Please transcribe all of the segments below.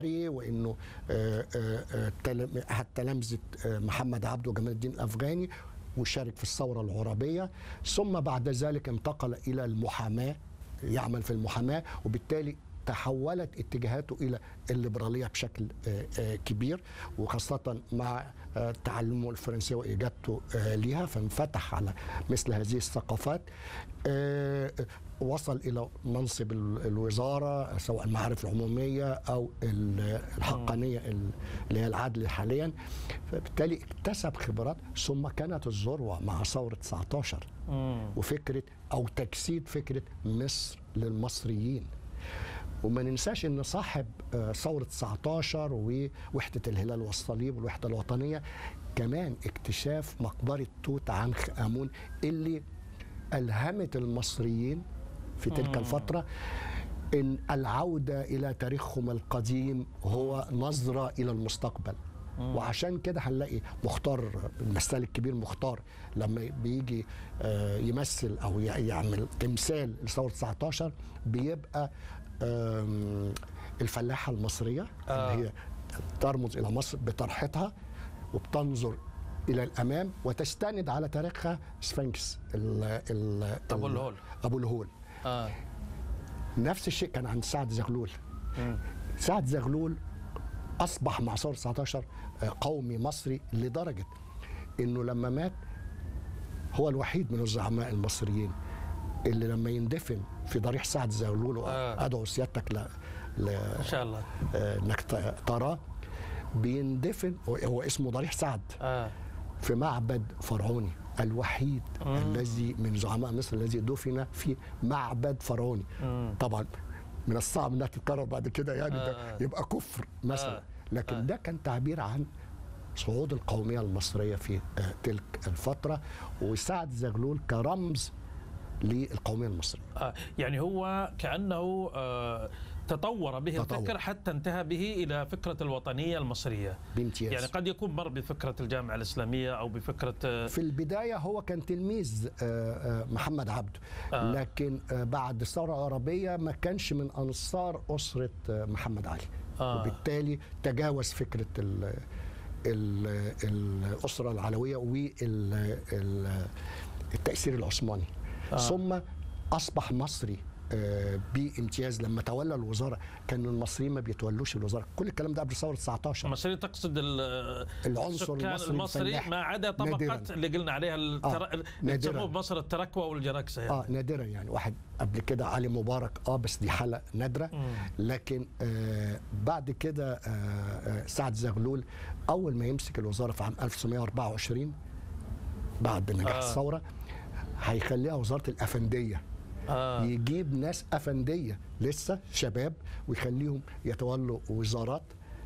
وانه آه، آه، آه، تلم- احد تلامذه آه، محمد عبده جمال الدين الافغاني وشارك في الثوره العربيه ثم بعد ذلك انتقل الى المحاماه يعمل في المحاماه وبالتالي تحولت اتجاهاته الى الليبراليه بشكل آه، آه، كبير وخاصه مع آه، تعلمه الفرنسيه واجابته آه، ليها فانفتح على مثل هذه الثقافات آه، وصل الى منصب ال- الوزاره سواء المعارف العموميه او ال- الحقانيه ال- اللي هي العدل حاليا فبالتالي اكتسب خبرات ثم كانت الذروه مع ثوره 19 وفكره او تجسيد فكره مصر للمصريين وما ننساش ان صاحب آه، ثوره 19 ووحده الهلال والصليب والوحده الوطنيه كمان اكتشاف مقبره توت عنخ امون اللي الهمت المصريين في تلك الفتره ان العوده الى تاريخهم القديم هو نظره الى المستقبل وعشان كده هنلاقي مختار المثال الكبير مختار لما بيجي آه، يمثل او ي- يعمل تمثال لثوره 19 بيبقى آم، الفلاحه المصريه آه. اللي هي ترمز الى مصر بطرحتها وبتنظر الى الامام وتستند على تاريخها سفنكس ال ال أبو ال- الهول. ابو الهول اه نفس الشيء كان عند سعد زغلول سعد زغلول اصبح مع ثوره 19 قومي مصري لدرجه انه لما مات هو الوحيد من الزعماء المصريين اللي لما يندفن في ضريح سعد زغلول آه. ادعو سيادتك ل... ل... ان شاء الله آه، انك ت- تراه بيندفن هو- هو اسمه ضريح سعد اه في معبد فرعوني الوحيد الذي من زعماء مصر الذي دفن في معبد فرعوني طبعا من الصعب انها تتكرر بعد كده يعني آه. ده يبقى كفر مثلا آه. لكن آه. ده كان تعبير عن صعود القوميه المصريه في آه، تلك الفتره وسعد زغلول كرمز للقوميه المصريه آه يعني هو كانه آه تطور به تطور. الفكر حتى انتهى به الى فكره الوطنيه المصريه بامتياز يعني قد يكون مر بفكره الجامعه الاسلاميه او بفكره آه في البداية هو كان تلميذ آه، آه، محمد عبده آه. لكن آه، بعد الثورة العربية ما كانش من أنصار أسرة آه، محمد علي آه. وبالتالي تجاوز فكرة ال ال الأسرة العلوية والتأثير العثماني آه. ثم أصبح مصري آه، بامتياز لما تولى الوزاره كان المصريين ما بيتولوش الوزاره كل الكلام ده قبل ثوره 19 المصري تقصد ال- العنصر السكان المصري المصري الفلاح. ما عدا طبقه نادراً. اللي قلنا عليها التر... آه، اللي نادراً. يسموه بمصر التركوه والجراكسه يعني. اه نادرا يعني واحد قبل كده علي مبارك اه بس دي حاله نادره لكن آه بعد كده آه آه سعد زغلول اول ما يمسك الوزاره في عام 1924 بعد نجاح آه. آه. الثوره هيخليها وزاره الافنديه آه. يجيب ناس افنديه لسه شباب ويخليهم يتولوا وزارات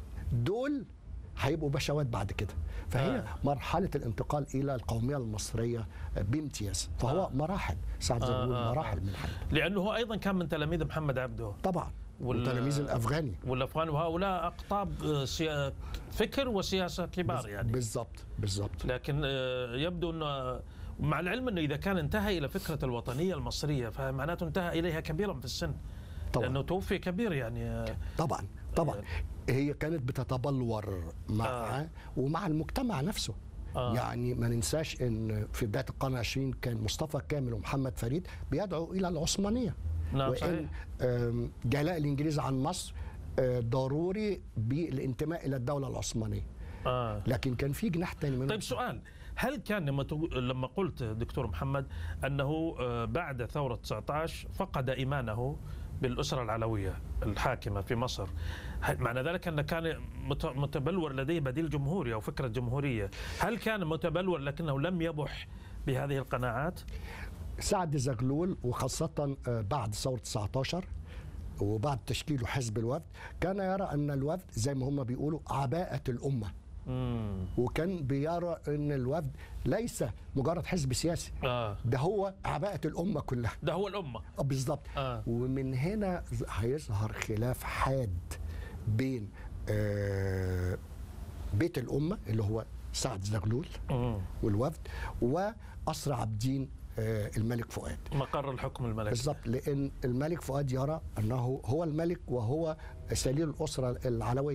دول هيبقوا بشوات بعد كده فهي آه. آه. مرحله الانتقال الى القوميه المصريه بامتياز فهو آه. آه. مراحل سعد آه، زغلول آه، آه. مراحل آه. من الحياه لانه هو ايضا كان من تلاميذ محمد عبده طبعا وال- والتلاميذ الافغاني والافغان وهؤلاء اقطاب آه، سيا... فكر وسياسه كبار يعني بالضبط بالضبط لكن آه، يبدو انه مع العلم انه اذا كان انتهى الى فكره الوطنيه المصريه فمعناته انتهى اليها كبيرا في السن طبعا. لانه توفي كبير يعني آه، طبعا طبعا هي كانت بتتبلور معه آه. آه. ومع المجتمع نفسه آه. آه. يعني ما ننساش ان في بدايه القرن العشرين كان مصطفى كامل ومحمد فريد بيدعوا الى العثمانيه نعم، وان صحيح. آم، جلاء الانجليز عن مصر آه، ضروري بالانتماء الى الدوله العثمانيه آه. لكن كان في جناح تاني منهم طيب سؤال هل كان لما تقول- لما قلت دكتور محمد انه آه، بعد ثوره 19 فقد ايمانه بالاسره العلويه الحاكمه في مصر هل- معنى ذلك ان كان مت- متبلور لديه بديل جمهوري او فكره جمهوريه هل كان متبلور لكنه لم يبح بهذه القناعات سعد زغلول وخاصة آه، بعد ثورة 19 وبعد تشكيله حزب الوفد كان يرى أن الوفد زي ما هم بيقولوا عباءة الأمة مم. وكان بيرى أن الوفد ليس مجرد حزب سياسي آه. ده هو عباءة الأمة كلها ده هو الامه آه، بالظبط آه. ومن هنا ز- هيظهر خلاف حاد بين آه، بيت الأمة اللي هو سعد زغلول مم. والوفد وأسرى عابدين آه، الملك فؤاد مقر الحكم الملكي بالضبط لان الملك فؤاد يرى انه هو الملك وهو سليل الاسره العلويه